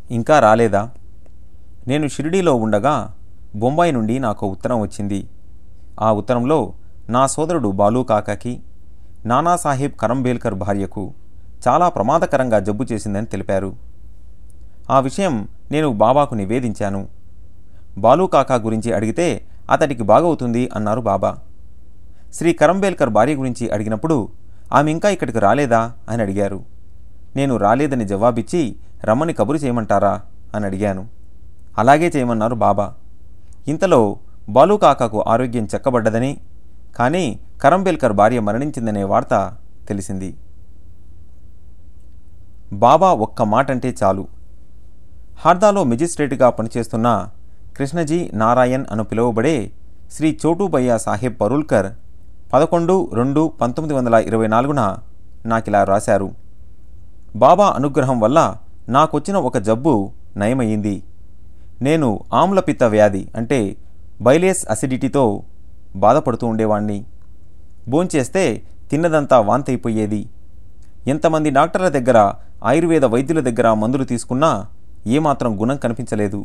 ఇంకా రాలేదా నేను షిరిడీలో ఉండగా బొంబాయి నుండి నాకు ఉత్తరం వచ్చింది ఆ ఉత్తరంలో నా సోదరుడు బాలు కాకాకి నానాసాహెబ్ కరంబేల్కర్ భార్యకు చాలా ప్రమాదకరంగా జబ్బు చేసిందని తెలిపారు ఆ విషయం నేను బాబాకు నివేదించాను బాలు కాకా గురించి అడిగితే అతడికి బాగవుతుంది అన్నారు బాబా శ్రీ కరంబేల్కర్ భార్య గురించి అడిగినప్పుడు ఆమె ఇంకా ఇక్కడికి రాలేదా అని అడిగారు నేను రాలేదని జవాబిచ్చి రమ్మని కబురు చేయమంటారా అని అడిగాను అలాగే చేయమన్నారు బాబా ఇంతలో బాలు కాకాకు ఆరోగ్యం చెక్కబడ్డదని కానీ కరంబేల్కర్ భార్య మరణించిందనే వార్త తెలిసింది బాబా ఒక్క మాటంటే చాలు హార్దాలో మెజిస్ట్రేట్గా పనిచేస్తున్న కృష్ణజీ నారాయణ్ అను పిలువబడే శ్రీ చోటుబయ్య సాహెబ్ పరుల్కర్ పదకొండు రెండు పంతొమ్మిది వందల ఇరవై నాలుగున నాకిలా రాశారు బాబా అనుగ్రహం వల్ల నాకొచ్చిన ఒక జబ్బు నయమయ్యింది నేను ఆమ్లపిత్త వ్యాధి అంటే బైలేస్ అసిడిటీతో బాధపడుతూ ఉండేవాణ్ణి భోంచేస్తే తిన్నదంతా వాంతైపోయేది ఎంతమంది డాక్టర్ల దగ్గర ఆయుర్వేద వైద్యుల దగ్గర మందులు తీసుకున్నా ఏమాత్రం గుణం కనిపించలేదు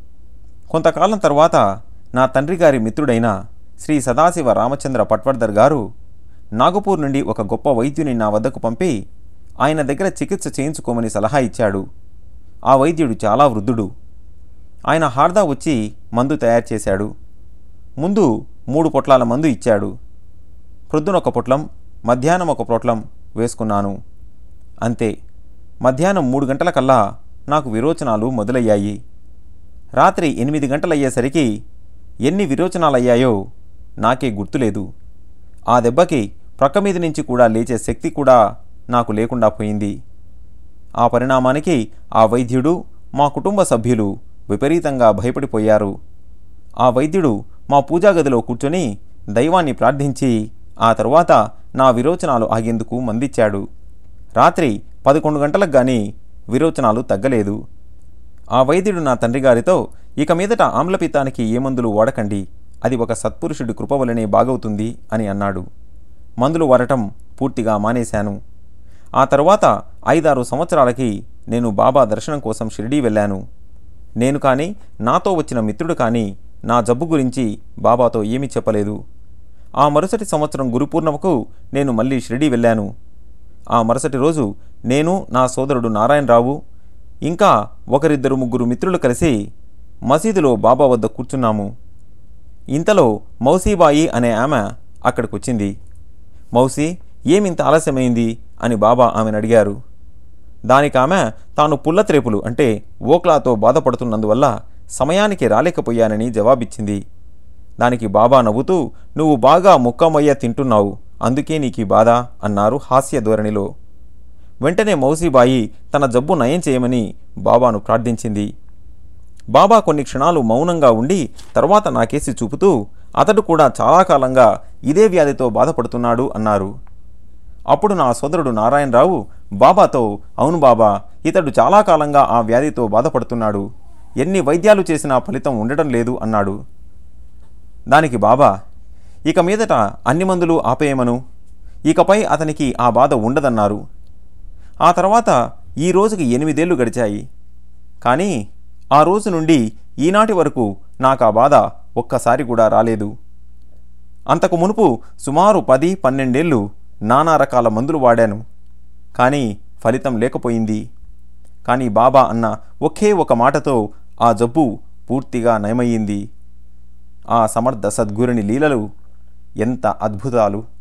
కొంతకాలం తర్వాత నా తండ్రి గారి మిత్రుడైన శ్రీ సదాశివ రామచంద్ర పట్వర్ధర్ గారు నాగపూర్ నుండి ఒక గొప్ప వైద్యుని నా వద్దకు పంపి ఆయన దగ్గర చికిత్స చేయించుకోమని సలహా ఇచ్చాడు ఆ వైద్యుడు చాలా వృద్ధుడు ఆయన హార్దా వచ్చి మందు తయారు చేశాడు ముందు మూడు పొట్లాల మందు ఇచ్చాడు ప్రొద్దున ఒక పొట్లం మధ్యాహ్నం ఒక పొట్లం వేసుకున్నాను అంతే మధ్యాహ్నం మూడు గంటలకల్లా నాకు విరోచనాలు మొదలయ్యాయి రాత్రి ఎనిమిది గంటలయ్యేసరికి ఎన్ని విరోచనాలయ్యాయో నాకే గుర్తులేదు ఆ దెబ్బకి ప్రక్క మీద నుంచి కూడా లేచే శక్తి కూడా నాకు లేకుండా పోయింది ఆ పరిణామానికి ఆ వైద్యుడు మా కుటుంబ సభ్యులు విపరీతంగా భయపడిపోయారు ఆ వైద్యుడు మా పూజా గదిలో కూర్చొని దైవాన్ని ప్రార్థించి ఆ తరువాత నా విరోచనాలు ఆగేందుకు మందిచ్చాడు రాత్రి పదకొండు గంటలకు గాని విరోచనాలు తగ్గలేదు ఆ వైద్యుడు నా తండ్రి గారితో ఇక మీదట ఆమ్లపిత్తానికి ఏ మందులు వాడకండి అది ఒక సత్పురుషుడి కృప వలనే బాగవుతుంది అని అన్నాడు మందులు వాడటం పూర్తిగా మానేశాను ఆ తరువాత ఐదారు సంవత్సరాలకి నేను బాబా దర్శనం కోసం షిరిడీ వెళ్ళాను నేను కానీ నాతో వచ్చిన మిత్రుడు కానీ నా జబ్బు గురించి బాబాతో ఏమీ చెప్పలేదు ఆ మరుసటి సంవత్సరం గురుపూర్ణమకు నేను మళ్ళీ షిరిడీ వెళ్ళాను ఆ మరుసటి రోజు నేను నా సోదరుడు నారాయణరావు ఇంకా ఒకరిద్దరు ముగ్గురు మిత్రులు కలిసి మసీదులో బాబా వద్ద కూర్చున్నాము ఇంతలో మౌసీబాయి అనే ఆమె అక్కడికొచ్చింది మౌసీ ఏమింత ఆలస్యమైంది అని బాబా ఆమెను అడిగారు దానికి ఆమె తాను పుల్లత్రేపులు అంటే ఓక్లాతో బాధపడుతున్నందువల్ల సమయానికి రాలేకపోయానని జవాబిచ్చింది దానికి బాబా నవ్వుతూ నువ్వు బాగా ముక్కమయ్య తింటున్నావు అందుకే నీకీ బాధ అన్నారు హాస్య ధోరణిలో వెంటనే మౌసీబాయి తన జబ్బు నయం చేయమని బాబాను ప్రార్థించింది బాబా కొన్ని క్షణాలు మౌనంగా ఉండి తర్వాత నాకేసి చూపుతూ అతడు కూడా చాలా కాలంగా ఇదే వ్యాధితో బాధపడుతున్నాడు అన్నారు అప్పుడు నా సోదరుడు నారాయణరావు బాబాతో అవును బాబా ఇతడు చాలా కాలంగా ఆ వ్యాధితో బాధపడుతున్నాడు ఎన్ని వైద్యాలు చేసినా ఫలితం ఉండటం లేదు అన్నాడు దానికి బాబా ఇక మీదట అన్ని మందులు ఆపేయమను ఇకపై అతనికి ఆ బాధ ఉండదన్నారు ఆ తర్వాత ఈ రోజుకి ఎనిమిదేళ్లు గడిచాయి కానీ ఆ రోజు నుండి ఈనాటి వరకు నాకు ఆ బాధ ఒక్కసారి కూడా రాలేదు అంతకు మునుపు సుమారు పది పన్నెండేళ్ళు నానా రకాల మందులు వాడాను కానీ ఫలితం లేకపోయింది కానీ బాబా అన్న ఒకే ఒక మాటతో ఆ జబ్బు పూర్తిగా నయమయ్యింది ఆ సమర్థ సద్గురుని లీలలు ఎంత అద్భుతాలు